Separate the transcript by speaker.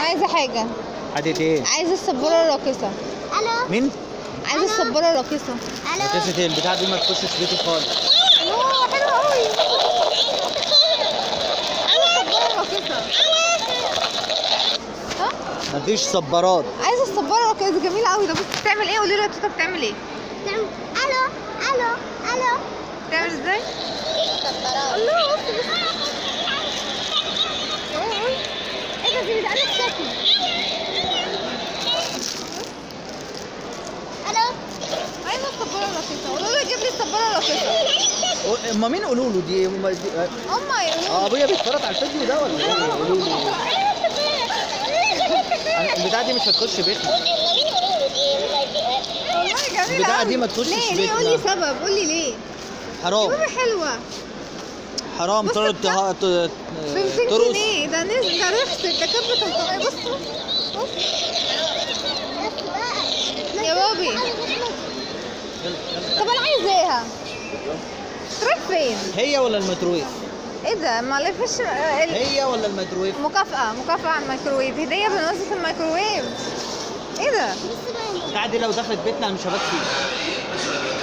Speaker 1: عايزه حاجه
Speaker 2: حدت ايه
Speaker 1: عايزه السبوره الراقصه
Speaker 3: الو
Speaker 2: مين
Speaker 1: عايزه السبوره الراقصه
Speaker 3: الو
Speaker 2: هتقصد ايه البتاع دي ما تخشش بيتي خالص
Speaker 1: اوه حلوه قوي عايزه السبوره الراقصه ها
Speaker 2: مفيش صبارات
Speaker 1: عايزه السبوره الراقصه دي جميله قوي ده بص بتعمل ايه قولي له يا توته بتعمل ايه
Speaker 3: تعمل- الو الو الو
Speaker 1: بتعمل ازاي
Speaker 3: الله ايه ده دي بتقلب شكل الو
Speaker 1: عايزه السبوره الراقصه قولوا له يجيب لي السبوره الراقصه
Speaker 2: اما مين قولوا له دي هم دي-
Speaker 1: هما يقولوا
Speaker 2: اه ابويا بيتفرج على الفيديو ده ولا ايه قولوا له أنا- البتاع دي مش هتخش بيتنا
Speaker 1: والله جميله
Speaker 2: البتاعة
Speaker 1: قوي.
Speaker 2: دي ما تخشش
Speaker 1: ليه ليه
Speaker 2: بيتنا.
Speaker 1: قولي سبب قولي ليه
Speaker 2: حرام
Speaker 1: بابا حلوه
Speaker 2: حرام
Speaker 1: بص
Speaker 2: تقعد
Speaker 1: بتاع-
Speaker 2: ته- ت-
Speaker 1: ب 200
Speaker 2: ترقص
Speaker 1: جنيه ده نزل ده رخص ده كان ب 300 بص بص يا بابي
Speaker 2: يلا، يلا.
Speaker 1: طب انا عايزاها تروح فين؟
Speaker 2: هي ولا الميكروويف
Speaker 1: ايه ده ما لفش ال-
Speaker 2: هي ولا الميكروويف
Speaker 1: مكافأة مكافأة على الميكروويف هدية بمناسبة الميكروويف ايه ده؟
Speaker 2: البتاعة دي لو دخلت بيتنا أنا مش هبات فيه